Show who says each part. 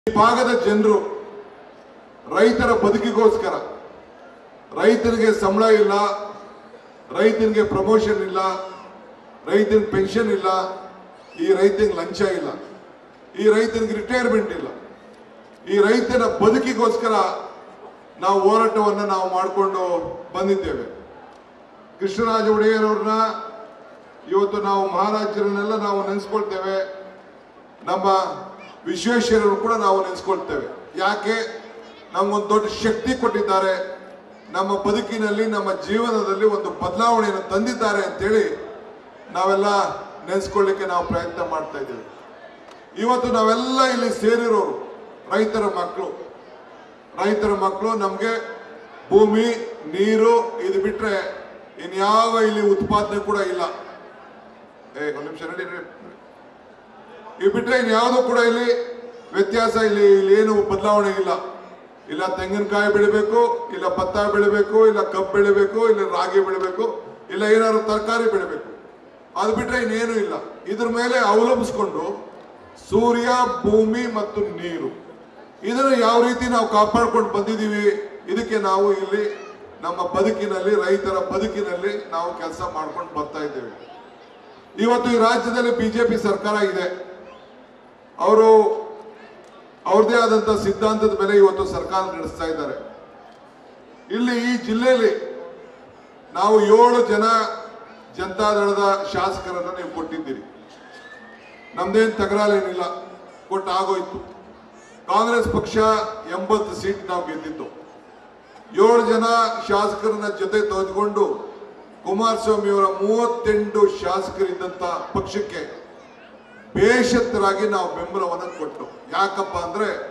Speaker 1: ಈ ಭಾಗದ ಜನರು ರೈತರ ಬದುಕಿಗೋಸ್ಕರ ರೈತರಿಗೆ ಸಂಬಳ ಇಲ್ಲ ರೈತನಿಗೆ ಪ್ರಮೋಷನ್ ಇಲ್ಲ ರೈತನಿಗೆ ಪೆನ್ಷನ್ ಇಲ್ಲ ಈ ರೈತನಿಗೆ ಲಂಚ ಇಲ್ಲ ಈ ರೈತನಿಗೆ ರಿಟೈರ್ಮೆಂಟ್ ಇಲ್ಲ ಈ ರೈತನ ಬದುಕಿಗೋಸ್ಕರ ನಾವು ಹೋರಾಟವನ್ನು ನಾವು ಮಾಡಿಕೊಂಡು ಬಂದಿದ್ದೇವೆ ಕೃಷ್ಣರಾಜ ಒಡೆಯರವ್ರನ್ನ ಇವತ್ತು ನಾವು ಮಹಾರಾಜರನ್ನೆಲ್ಲ ನಾವು ನೆನೆಸ್ಕೊಳ್ತೇವೆ ನಮ್ಮ ವಿಶ್ವೇಶ್ವರರು ಕೂಡ ನಾವು ನೆನೆಸ್ಕೊಳ್ತೇವೆ ಯಾಕೆ ನಮಗೊಂದು ದೊಡ್ಡ ಶಕ್ತಿ ಕೊಟ್ಟಿದ್ದಾರೆ ನಮ್ಮ ಬದುಕಿನಲ್ಲಿ ನಮ್ಮ ಜೀವನದಲ್ಲಿ ಒಂದು ಬದಲಾವಣೆಯನ್ನು ತಂದಿದ್ದಾರೆ ಅಂತೇಳಿ ನಾವೆಲ್ಲ ನೆನೆಸ್ಕೊಳ್ಳಿಕ್ಕೆ ನಾವು ಪ್ರಯತ್ನ ಮಾಡ್ತಾ ಇದ್ದೇವೆ ಇವತ್ತು ನಾವೆಲ್ಲ ಇಲ್ಲಿ ಸೇರಿರೋರು ರೈತರ ಮಕ್ಕಳು ರೈತರ ಮಕ್ಕಳು ನಮಗೆ ಭೂಮಿ ನೀರು ಇದು ಬಿಟ್ರೆ ಇನ್ಯಾವ ಇಲ್ಲಿ ಉತ್ಪಾದನೆ ಕೂಡ ಇಲ್ಲ ಏ ಒಂದು ನಿಮಿಷ ನಡಿ ನಡಿ. ಈ ಬಿಟ್ರೆ ಇನ್ಯಾವುದು ಕೂಡ ಇಲ್ಲಿ ವ್ಯತ್ಯಾಸ ಇಲ್ಲಿ ಇಲ್ಲಿ ಏನು ಬದಲಾವಣೆ ಇಲ್ಲ ಇಲ್ಲ ತೆಂಗಿನಕಾಯಿ ಬೆಳಿಬೇಕು ಇಲ್ಲ ಭತ್ತ ಬೆಳಿಬೇಕು ಇಲ್ಲ ಕಬ್ಬು ಬೆಳಿಬೇಕು ಇಲ್ಲ ರಾಗಿ ಬೆಳಿಬೇಕು ಇಲ್ಲ ಏನಾದ್ರು ತರಕಾರಿ ಬೆಳಿಬೇಕು ಅದು ಬಿಟ್ರೆ ಇನ್ನೇನು ಇಲ್ಲ ಇದ್ರ ಮೇಲೆ ಅವಲಂಬಿಸ್ಕೊಂಡು ಸೂರ್ಯ ಭೂಮಿ ಮತ್ತು ನೀರು ಇದನ್ನು ಯಾವ ರೀತಿ ನಾವು ಕಾಪಾಡ್ಕೊಂಡು ಬಂದಿದ್ದೀವಿ ಇದಕ್ಕೆ ನಾವು ಇಲ್ಲಿ ನಮ್ಮ ಬದುಕಿನಲ್ಲಿ ರೈತರ ಬದುಕಿನಲ್ಲಿ ನಾವು ಕೆಲಸ ಮಾಡ್ಕೊಂಡು ಬರ್ತಾ ಇದ್ದೇವೆ ಇವತ್ತು ಈ ರಾಜ್ಯದಲ್ಲಿ ಬಿಜೆಪಿ ಸರ್ಕಾರ ಇದೆ ಅವರು ಅವ್ರದೇ ಆದಂತ ಸಿದ್ಧಾಂತದ ಮೇಲೆ ಇವತ್ತು ಸರ್ಕಾರ ನಡೆಸ್ತಾ ಇದ್ದಾರೆ ಇಲ್ಲಿ ಈ ಜಿಲ್ಲೆಯಲ್ಲಿ ನಾವು ಏಳು ಜನ ಜನತಾದಳದ ಶಾಸಕರನ್ನ ನೀವು ಕೊಟ್ಟಿದ್ದೀರಿ ನಮ್ದೇನು ತಕರಾಲೇನಿಲ್ಲ ಕೊಟ್ಟು ಆಗೋಯ್ತು ಕಾಂಗ್ರೆಸ್ ಪಕ್ಷ ಎಂಬತ್ತು ಸೀಟ್ ನಾವು ಗೆದ್ದಿತ್ತು ಏಳು ಜನ ಶಾಸಕರನ್ನ ಜೊತೆ ತೆಗೆದುಕೊಂಡು ಕುಮಾರಸ್ವಾಮಿ ಅವರ ಮೂವತ್ತೆಂಟು ಶಾಸಕರಿದ್ದಂತ ಪಕ್ಷಕ್ಕೆ ಬೇಷತ್ತರಾಗಿ ನಾವು ಬೆಂಬಲವನ್ನು ಕೊಟ್ಟು ಯಾಕಪ್ಪ ಅಂದ್ರೆ